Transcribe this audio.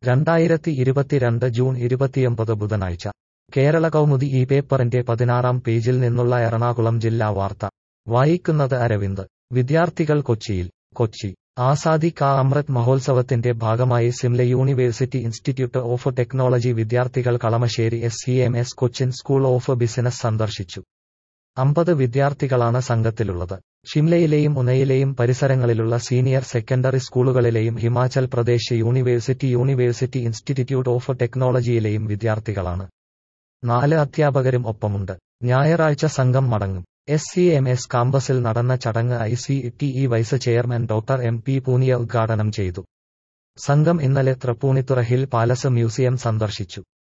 രണ്ടായിരത്തി ഇരുപത്തിരണ്ട് ജൂൺ ഇരുപത്തിയൊമ്പത് ബുധനാഴ്ച കേരള കൗമുദി ഈ പേപ്പറിന്റെ പതിനാറാം പേജിൽ നിന്നുള്ള എറണാകുളം ജില്ലാ വാർത്ത വായിക്കുന്നത് അരവിന്ദ് വിദ്യാർത്ഥികൾ കൊച്ചിയിൽ കൊച്ചി ആസാദി കാ അമൃത് മഹോത്സവത്തിന്റെ ഭാഗമായി Simla university institute of technology വിദ്യാർത്ഥികൾ Kalamassery S C M S Cochin school of business സന്ദർശിച്ചു അമ്പത് വിദ്യാർത്ഥികളാണ് സംഘത്തിലുള്ളത് ഷിംലയിലെയും ഉനയിലെയും പരിസരങ്ങളിലുള്ള സീനിയർ സെക്കൻഡറി സ്കൂളുകളിലെയും Himachal Pradesh university university institute of ടെക്നോളജിയിലെയും വിദ്യാർത്ഥികളാണ് നാല് അധ്യാപകരും ഒപ്പമുണ്ട് ഞായറാഴ്ച സംഘം മടങ്ങും എസ് സി എം എസ് കാമ്പസിൽ നടന്ന ചടങ്ങ് I C T E vice chairman doctor M P Punia ഉദ്ഘാടനം ചെയ്തു സംഘം ഇന്നലെ തൃപ്പൂണിത്തുറ ഹിൽ പാലസ് മ്യൂസിയം സന്ദർശിച്ചു